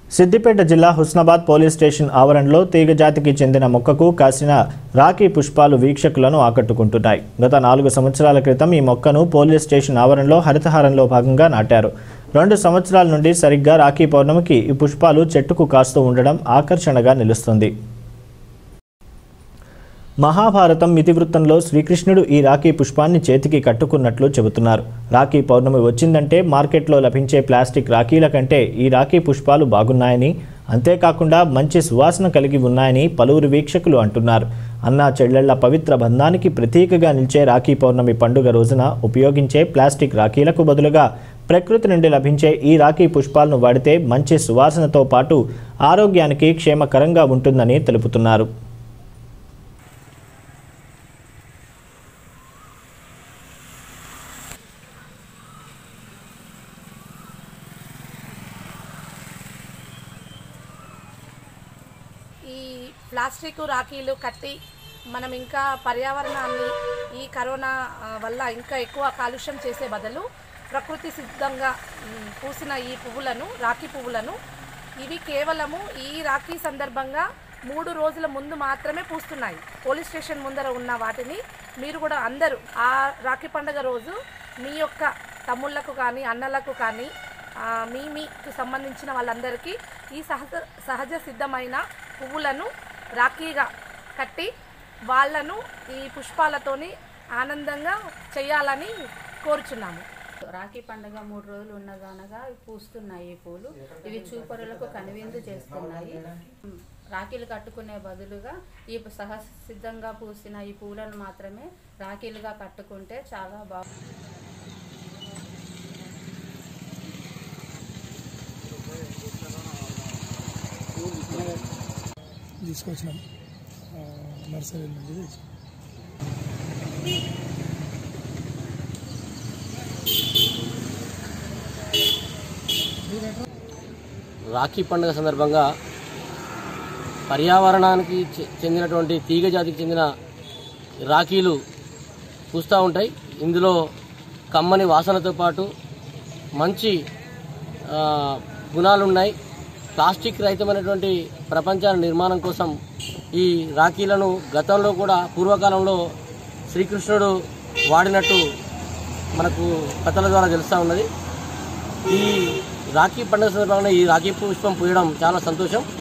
సిద్దిపేట జిల్లా Husnabad police station ఆవరణలో తీగ జాతికి చెందిన మొక్కకు కాసిన రాఖీ పుష్పాలు వీక్షకులను ఆకట్టుకుంటున్నాయి గత నాలుగు సంవత్సరాల క్రితం ఈ మొక్కను పోలీస్ స్టేషన్ ఆవరణలో హరితహారంలో భాగంగా నాటారు రెండు సంవత్సరాల నుండి సరిగ్గా రాఖీ పౌర్ణమికి ఈ పుష్పాలు చెట్టుకు కాస్తూ ఉండడం ఆకర్షణగా నిలుస్తుంది మహాభారతం ఇతివృత్తంలో శ్రీకృష్ణుడు ఈ రాఖీ పుష్పాన్ని చేతికి కట్టుకున్నట్లు చెబుతున్నారు రాఖీ పౌర్ణమి వచ్చిందంటే మార్కెట్లో లభించే ప్లాస్టిక్ రాఖీల కంటే ఈ రాఖీ పుష్పాలు బాగున్నాయని అంతేకాకుండా మంచి సువాసన కలిగి ఉన్నాయని పలువురు వీక్షకులు అంటున్నారు అన్నా చెల్లెళ్ల పవిత్ర బంధానికి ప్రతీకగా నిలిచే రాఖీ పౌర్ణమి పండుగ రోజున ఉపయోగించే ప్లాస్టిక్ రాఖీలకు బదులుగా ప్రకృతి నుండి లభించే ఈ రాఖీ పుష్పాలను వాడితే మంచి సువాసనతో పాటు ఆరోగ్యానికి క్షేమకరంగా ఉంటుందని తెలుపుతున్నారు ఈ ప్లాస్టిక్ రాఖీలు కట్టి మనం ఇంకా పర్యావరణాన్ని ఈ కరోనా ఆ, వల్ల ఇంకా ఎక్కువ కాలుష్యం చేసే బదులు ప్రకృతి సిద్ధంగా మ్, పూసిన ఈ పువ్వులను రాఖీ పువ్వులను ఇవి కేవలము ఈ రాఖీ సందర్భంగా మూడు రోజుల ముందు మాత్రమే పూస్తున్నాయి పోలీస్ స్టేషన్ ముందర ఉన్న వాటిని మీరు కూడా అందరూ ఆ రాఖీ పండుగ రోజు మీ యొక్క తమ్ముళ్లకు కానీ అన్నలకు కానీ ఆ, మీ మీకు సంబంధించిన వాళ్ళందరికీ ఈ సహజ సహజ సిద్ధమైన పువ్వులను రాఖీగా కట్టి వాళ్ళను ఈ పుష్పాలతోని ఆనందంగా చేయాలని కోరుచున్నాము రాఖీ పండుగ మూడు రోజులు ఉన్నదనగా పూస్తున్నాయి ఈ పూలు ఇవి చూపరులకు కనువిందు చేస్తున్నాయి ఉమ్, రాఖీలు కట్టుకునే బదులుగా ఈ సహ సిద్ధంగా పూసిన ఈ పూలను మాత్రమే రాఖీలుగా కట్టుకుంటే చాలా బాగా తీసుకొచ్చినాం ఆ, నర్సరీ నుండి తెచ్చాం. రాఖీ పండుగ సందర్భంగా పర్యావరణానికి చె- చెందినటువంటి తీగ జాతికి చెందిన రాఖీలు పూస్తూ ఉంటాయి ఇందులో కమ్మని వాసనతో పాటు మంచి ఆ, గుణాలున్నాయి ప్లాస్టిక్ రహితమైనటువంటి ప్రపంచ నిర్మాణం కోసం ఈ రాఖీలను గతంలో కూడా పూర్వకాలంలో శ్రీకృష్ణుడు వాడినట్టు మనకు కథల ద్వారా తెలుస్తూ ఉన్నది ఈ రాఖీ పండుగ సందర్భంగా ఈ రాఖీ పుష్పం పూయడం చాలా సంతోషం